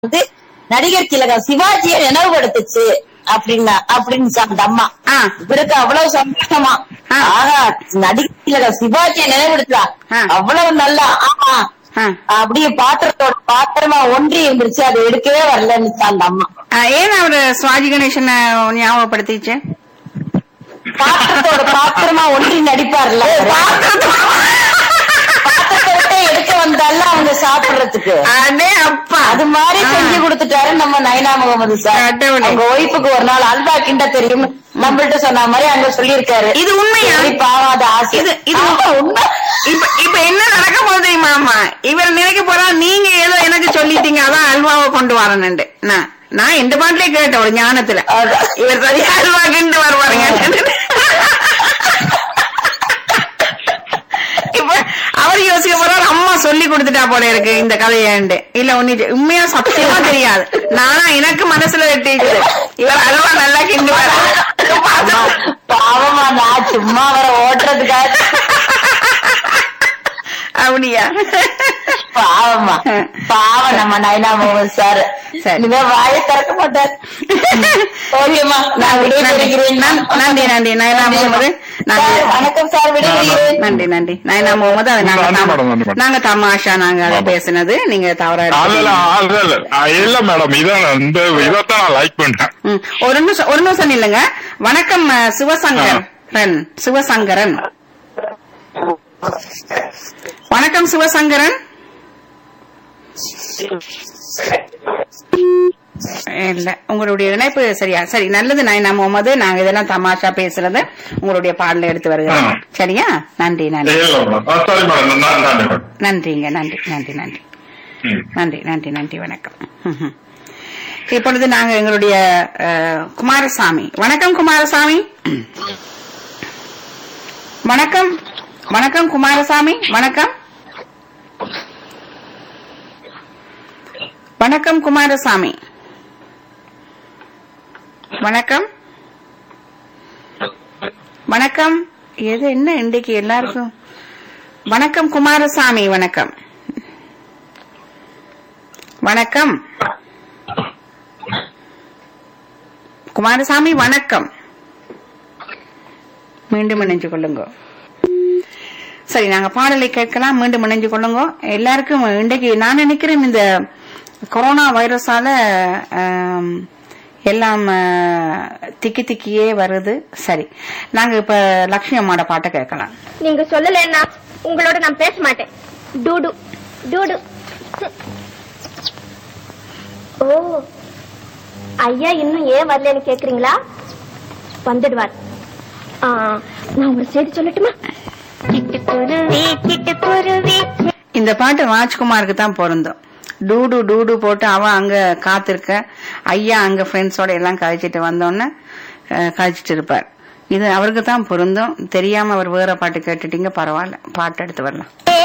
வந்து நடிகர் திலகம் சிவாஜியை நினைவுபடுத்துச்சு அப்படின்னா அப்படின்னு அந்த அம்மா ஆ. இவருக்கு அவ்வளவு சந்தோஷமா ஆ. ஆகா நடிகர் திலகம் சிவாஜியை நினைவுபடுத்தா ஆ. அவ்வளவு நல்லா ஆமா ஆ. அப்படியே பாத்திரத்தோட பாத்திரமா ஒன்றி இருந்துச்சு அதை எடுக்கவே வரலன்னு அந்த அம்மா ஆ, ஏன் அவரு சிவாஜி கணேசனை ஞாபகப்படுத்திச்சு பாத்திரத்தோட பாத்திரமா ஒன்றி நடிப்பார்ல பாத்திரத்தை விட்டு எடுக்க வந்தால அவங்க சாப்பிடுறதுக்கு அடே அப்பா அது மாதிரி ஆ. செஞ்சு கொடுத்துட்டாரு நம்ம நைனா முகமது சார் கடவுளே. அவங்க ஒய்ஃபுக்கு ஒரு நாள் அல்வா கிண்ட தெரியும் நம்மள்ட்ட சொன்ன மாதிரி அங்க சொல்லியிருக்காரு இது உண்மையா? சரி, பாவம் அது ஆசை இது இது ஆமா, உண்மை இப்ப இப்ப என்ன நடக்க போகுது தெரியுமா அம்மா இவர் நினைக்க போறா நீங்க ஏதோ எனக்கு சொல்லிட்டீங்க அதான் அல்வாவை கொண்டு வரணுண்டு நான் நான் இந்த பாட்டிலே கேட்டேன் ஒரு ஞானத்துல அதான். இவர் சரியா அல்வா கிண்டு வருவாருங்க இப்ப அவர் யோசிக்க போறாரு அம்மா சொல்லி கொடுத்துட்டா போல இருக்கு இந்த கதையாண்டு இல்ல ஒண்ணு உண்மையா சத்தியமா தெரியாது நானா எனக்கு மனசுல வெட்டிச்சு இவர் அல்வா நல்லா கிண்டு வர ஆமா, பாவமா நான் சும்மா அவரை ஓட்டுறதுக்காக அப்படியா பாவமா பாவம் நம்ம நைனா முகமது சார் சரி. இனிமே வாயை திறக்க மாட்டார் ஓகேம்மா நான் விடைபெறுகிறேன் நன்- நன்றி நன்றி நயனா முகமது நன்றி சார், வணக்கம் சார் விடைபெறுகிறேன் நன்றி நன்றி நயனா முகமது அது நாங்க நன்றி தமா- மேடம், நன்றி மேடம். நாங்க தமாஷா நாங்க அதை ஆமா. பேசினது நீங்க தவறா இல்ல எடுத்துக்கீங்க. இல்ல இல்ல இல்ல மேடம் இதான் இந்த இதைத்தான் நான் லைக் பண்ணேன் ம். ஒரு நிமிஷம் ஒரு நிமிஷம் இல்லைங்க வணக்கம் அஹ், சிவசங்கரன் சிவசங்கரன் வணக்கம் சிவசங்கரன் இல்ல உங்களுடைய இணைப்பு சரியா சரி நல்லது நயனா முகமது நாங்க இதெல்லாம் தமாஷா பேசுறது உங்களுடைய பாடல எடுத்து வருகிறோம் ஆ. சரியா நன்றி நன்றி இல்ல மேடம் சாரி மேடம் நான் நன்றி மேடம் நன்றிங்க நன்றி நன்றி நன்றி ம். நன்றி நன்றி நன்றி வணக்கம் ம்ஹும். இப்பொழுது நாங்க எங்களுடைய அஹ், குமாரசாமி வணக்கம் குமாரசாமி வணக்கம் வணக்கம் குமாரசாமி வணக்கம் வணக்கம் குமாரசாமி வணக்கம் வணக்கம் எது என்ன இன்றைக்கு எல்லாருக்கும் வணக்கம் குமாரசாமி வணக்கம் வணக்கம் குமாரசாமி வணக்கம் மீண்டும் இணைஞ்சு கொள்ளுங்க சரி நாங்க பாடலை கேட்கலாம் மீண்டும் இணைஞ்சு கொள்ளுங்க எல்லாருக்கும் இன்றைக்கு நான் நினைக்கிறேன் இந்த கொரோனா வைரஸால ஆம், எல்லாம் ஆ, திக்கி திக்கியே வருது சரி நாங்க இப்ப லட்சுமி அம்மாட பாட்டை கேட்கலாம் நீங்க சொல்லலைன்னா உங்களோட நான் பேச மாட்டேன் டூடு டூடு ஓ ஐயா இன்னும் ஏன் வரலன்னு கேக்குறீங்களா வந்துடுவார் ஆ, நான் ஒரு செய்தி சொல்லட்டுமா சிட்டுக்குருவி சிட்டுக்குருவி இந்த பாட்டு ராஜ்குமாருக்கு தான் பொருந்தும் டூடு டூடு போட்டு அவன் அங்க காத்திருக்க ஐயா அங்க ஃப்ரெண்ட்ஸோட எல்லாம் கழிச்சிட்டு வந்தோன்னே அஹ், கழிச்சிட்டு இருப்பார் இது அவருக்கு தான் பொருந்தும் தெரியாம அவர் வேற பாட்டு கேட்டுட்டீங்க பரவாயில்ல பாட்டு எடுத்து வரலாம்